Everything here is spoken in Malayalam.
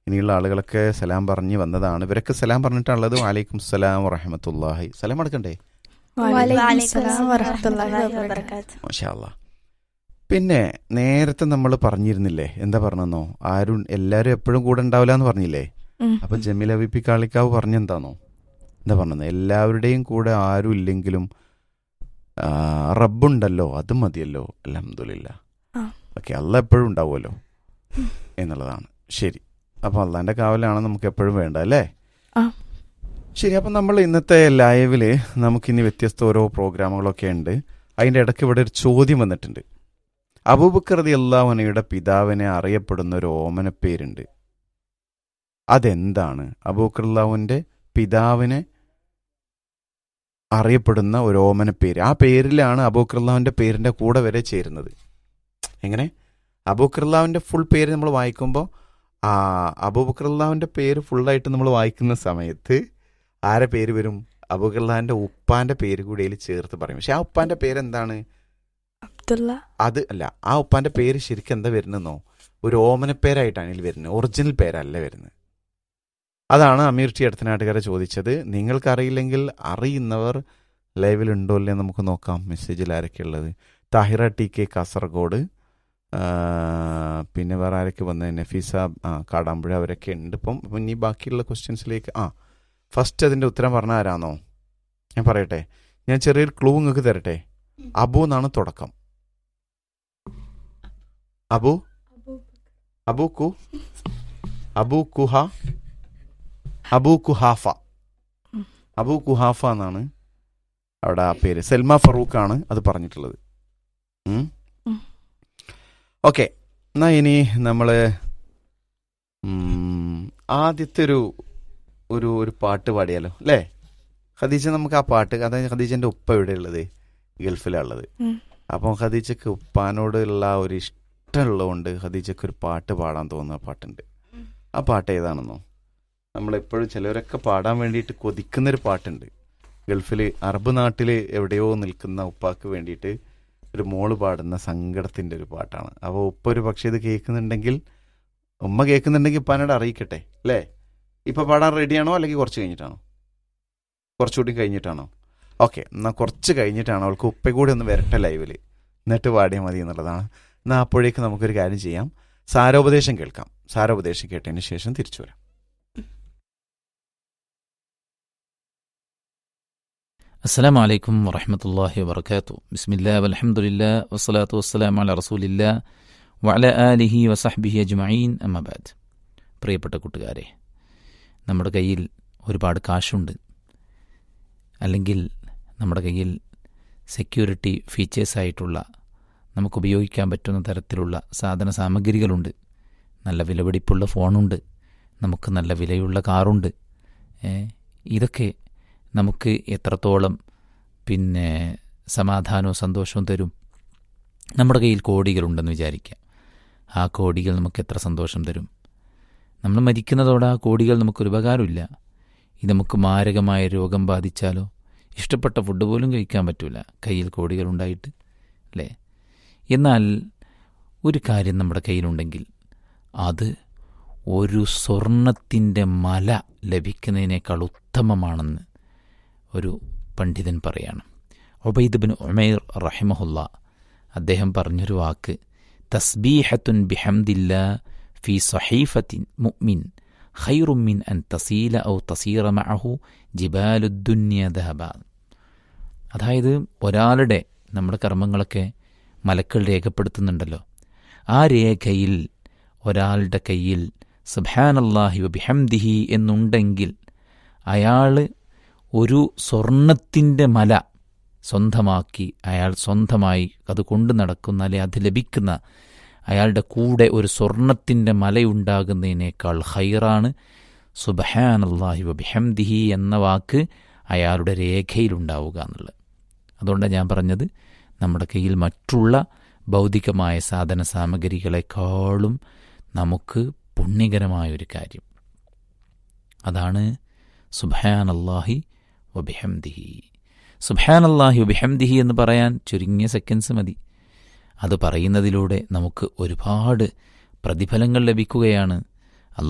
ഇനിയുള്ള ആളുകളൊക്കെ സലാം പറഞ്ഞ് വന്നതാണ് ഇവരൊക്കെ സലാം പറഞ്ഞിട്ടുള്ളത് വാലൈക്കും സലാം വറഹമത്തല്ലാഹി സലാം അടക്കണ്ടേ വലൈക്കും സലാം വറഹ്മത്തുള്ളാഹി വബറകാത്ത് മാഷാ അല്ലാ. പിന്നെ നേരത്തെ നമ്മൾ പറഞ്ഞിരുന്നില്ലേ എന്താ പറഞ്ഞെന്നോ ആരും എല്ലാവരും എപ്പോഴും കൂടെ ഉണ്ടാവില്ല എന്ന് പറഞ്ഞില്ലേ ഉം. അപ്പൊ ജമീല വി പി കാളിക്കാവ് പറഞ്ഞെന്താണോ എന്താ പറഞ്ഞത് എല്ലാവരുടെയും കൂടെ ആരും ഇല്ലെങ്കിലും ആ, റബ്ബുണ്ടല്ലോ അത് മതിയല്ലോ അലഹമില്ല ആ. ഓക്കെ അല്ല എപ്പോഴും ഉണ്ടാവുമല്ലോ എന്നുള്ളതാണ് ശരി അപ്പൊ അള്ളാന്റെ കാവലാണ് നമുക്ക് എപ്പോഴും വേണ്ട അല്ലേ ആ. ശരി അപ്പം നമ്മൾ ഇന്നത്തെ ലൈവില് നമുക്കിനി വ്യത്യസ്ത ഓരോ പ്രോഗ്രാമുകളൊക്കെ ഉണ്ട് അതിന്റെ ഇടയ്ക്ക് ഇവിടെ ഒരു ചോദ്യം വന്നിട്ടുണ്ട് അബൂബക്കർതി അള്ളാഹുനയുടെ പിതാവിനെ അറിയപ്പെടുന്ന ഒരു ഓമന പേരുണ്ട് അതെന്താണ് അബൂബക്കർലാഹുവിന്റെ പിതാവിനെ അറിയപ്പെടുന്ന ഒരു ഓമന പേര് ആ പേരിലാണ് അബൂക്കർലാവിന്റെ പേരിന്റെ കൂടെ വരെ ചേരുന്നത് എങ്ങനെ അബൂക്കർലാവിന്റെ ഫുൾ പേര് നമ്മൾ വായിക്കുമ്പോൾ ആ അബൂബക്കർലാവിന്റെ പേര് ഫുള്ളായിട്ട് നമ്മൾ വായിക്കുന്ന സമയത്ത് ആരെ പേര് വരും അബൂക്കർലാവിന്റെ ഉപ്പാന്റെ പേര് കൂടി അതിൽ ചേർത്ത് പറയും പക്ഷെ ആ ഉപ്പാന്റെ പേര് എന്താണ് അബ്ദുള്ള അത് അല്ല ആ ഉപ്പാന്റെ പേര് ശരിക്കും എന്താ വരുന്നതെന്നോ ഒരു ഓമന പേരായിട്ടാണ് ഇതിൽ വരുന്നത് ഒറിജിനൽ പേരല്ല വരുന്നത് അതാണ് അമീർ ടി അടുത്തനാട്ടുകാരെ ചോദിച്ചത് നിങ്ങൾക്കറിയില്ലെങ്കിൽ അറിയുന്നവർ ലൈവിൽ ഉണ്ടോ ഇല്ലേ നമുക്ക് നോക്കാം മെസ്സേജിൽ ആരൊക്കെ ഉള്ളത് താഹിറ ടി കെ കാസർഗോഡ് ആ, പിന്നെ വേറെ ആരൊക്കെ വന്നത് നഫീസ ആ കാടാമ്പുഴ അവരൊക്കെ ഉണ്ട് ഇപ്പം ഇപ്പം ഇനി ബാക്കിയുള്ള ക്വസ്റ്റ്യൻസിലേക്ക് ആ ഫസ്റ്റ് അതിന്റെ ഉത്തരം പറഞ്ഞ ആരാന്നോ ഞാൻ പറയട്ടെ ഞാൻ ചെറിയൊരു ക്ലൂ നിങ്ങൾക്ക് തരട്ടെ അബു എന്നാണ് തുടക്കം അബു അബു കു അബു കുഹ അബു കുഹാഫ അബു കുഹാഫ എന്നാണ് അവിടെ ആ പേര് സെൽമ ഫറൂഖ് ആണ് അത് പറഞ്ഞിട്ടുള്ളത് ഉം. ഓക്കെ എന്നാ ഇനി നമ്മള് ഉം, ആദ്യത്തെ ഒരു ഒരു ഒരു പാട്ട് പാടിയാലോ അല്ലേ ഖദീജ നമുക്ക് ആ പാട്ട് അതായത് ഖദീജന്റെ ഉപ്പ എവിടെയുള്ളത് ഗൾഫിലാണ് ഉള്ളത് ഉം. അപ്പം ഖദീജക്ക് ഉപ്പാനോടുള്ള ഒരു ഇഷ്ടമുള്ളതുകൊണ്ട് ഖദീജക്ക് ഒരു പാട്ട് പാടാൻ തോന്നുന്ന പാട്ടുണ്ട് ആ പാട്ട് ഏതാണെന്നോ നമ്മളെപ്പോഴും ചിലവരൊക്കെ പാടാൻ വേണ്ടിയിട്ട് കൊതിക്കുന്നൊരു പാട്ടുണ്ട് ഗൾഫിൽ അറബ് നാട്ടിൽ എവിടെയോ നിൽക്കുന്ന ഉപ്പാക്ക് വേണ്ടിയിട്ട് ഒരു മോള് പാടുന്ന സങ്കടത്തിൻ്റെ ഒരു പാട്ടാണ് അപ്പോൾ ഉപ്പ ഒരു പക്ഷേ ഇത് കേൾക്കുന്നുണ്ടെങ്കിൽ ഉമ്മ കേൾക്കുന്നുണ്ടെങ്കിൽ ഉപ്പാനോട് അറിയിക്കട്ടെ അല്ലേ ഇപ്പം പാടാൻ റെഡിയാണോ അല്ലെങ്കിൽ കുറച്ച് കഴിഞ്ഞിട്ടാണോ കുറച്ചുകൂടി കഴിഞ്ഞിട്ടാണോ ഓക്കെ എന്നാൽ കുറച്ച് കഴിഞ്ഞിട്ടാണ് അവൾക്ക് ഉപ്പ കൂടി ഒന്ന് വരട്ടെ ലൈവിൽ എന്നിട്ട് പാടിയാൽ മതി എന്നുള്ളതാണ് എന്നാൽ അപ്പോഴേക്ക് നമുക്കൊരു കാര്യം ചെയ്യാം സാരോപദേശം കേൾക്കാം സാരോപദേശം കേട്ടതിന് ശേഷം തിരിച്ചു വരാം السلام عليكم ورحمة الله وبركاته بسم الله والحمد لله والصلاة والسلام على رسول الله وعلى آله وصحبه أجمعين أما بعد പ്രിയപ്പെട്ട കൂട്ടുകാരെ നമ്മുടെ കയ്യിൽ ഒരുപാട് കാശുണ്ട് അല്ലെങ്കിൽ നമ്മുടെ കയ്യിൽ സെക്യൂരിറ്റി ഫീച്ചേഴ്സ് ആയിട്ടുള്ള നമുക്ക് ഉപയോഗിക്കാൻ പറ്റുന്ന തരത്തിലുള്ള സാധന സാമഗ്രികളുണ്ട് നല്ല വിലപിടിപ്പുള്ള ഫോണുണ്ട് നമുക്ക് നല്ല വിലയുള്ള കാറുണ്ട് ഏ, ഇതൊക്കെ നമുക്ക് എത്രത്തോളം പിന്നെ സമാധാനവും സന്തോഷവും തരും നമ്മുടെ കയ്യിൽ കോടികളുണ്ടെന്ന് വിചാരിക്കാം ആ കോടികൾ നമുക്ക് എത്ര സന്തോഷം തരും നമ്മൾ മരിക്കുന്നതോടെ ആ കോടികൾ നമുക്കൊരു ഉപകാരമില്ല ഇത് നമുക്ക് മാരകമായ രോഗം ബാധിച്ചാലോ ഇഷ്ടപ്പെട്ട ഫുഡ് പോലും കഴിക്കാൻ പറ്റില്ല കയ്യിൽ കോടികൾ ഉണ്ടായിട്ട് അല്ലേ എന്നാൽ ഒരു കാര്യം നമ്മുടെ കയ്യിലുണ്ടെങ്കിൽ അത് ഒരു സ്വർണത്തിൻ്റെ മല ലഭിക്കുന്നതിനേക്കാൾ ഉത്തമമാണെന്ന് ഒരു പണ്ഡിതൻ പറയാണ് ഒബൈദ് ബിൻ ഉമൈർ റഹിമഹുല്ല അദ്ദേഹം പറഞ്ഞൊരു വാക്ക് തസ്ബീഹത്തുൻ ബിഹംദില്ല ഫി സഹീഫത്തിൻ മുഅ്മിൻ ഖൈറുമിൻ അൻ തസീല ഔ തസീറ മഅഹു ജിബാലുദ്ദുന്യ ദഹബ അതായത് ഒരാളുടെ നമ്മുടെ കർമ്മങ്ങളൊക്കെ മലക്കൾ രേഖപ്പെടുത്തുന്നുണ്ടല്ലോ ആ രേഖയിൽ ഒരാളുടെ കയ്യിൽ സുബാനല്ലാഹി വബിഹംദിഹി എന്നുണ്ടെങ്കിൽ അയാൾ ഒരു സ്വർണത്തിൻ്റെ മല സ്വന്തമാക്കി അയാൾ സ്വന്തമായി അത് കൊണ്ടു നടക്കുന്ന അല്ലെ അത് ലഭിക്കുന്ന അയാളുടെ കൂടെ ഒരു സ്വർണത്തിൻ്റെ മലയുണ്ടാകുന്നതിനേക്കാൾ ഹൈറാണ് സുബഹാനല്ലാഹി വബിഹംദിഹി എന്ന വാക്ക് അയാളുടെ രേഖയിലുണ്ടാവുക എന്നുള്ളത് അതുകൊണ്ടാണ് ഞാൻ പറഞ്ഞത് നമ്മുടെ കയ്യിൽ മറ്റുള്ള ഭൗതികമായ സാധന സാമഗ്രികളെക്കാളും നമുക്ക് പുണ്യകരമായ ഒരു കാര്യം അതാണ് സുബഹാനല്ലാഹി വബിഹംദിഹി സുബഹാനല്ലാഹി വബിഹംദിഹി എന്ന് പറയാൻ ചുരുങ്ങിയ സെക്കൻഡ്സ് മതി അത് പറയുന്നതിലൂടെ നമുക്ക് ഒരുപാട് പ്രതിഫലങ്ങൾ ലഭിക്കുകയാണ്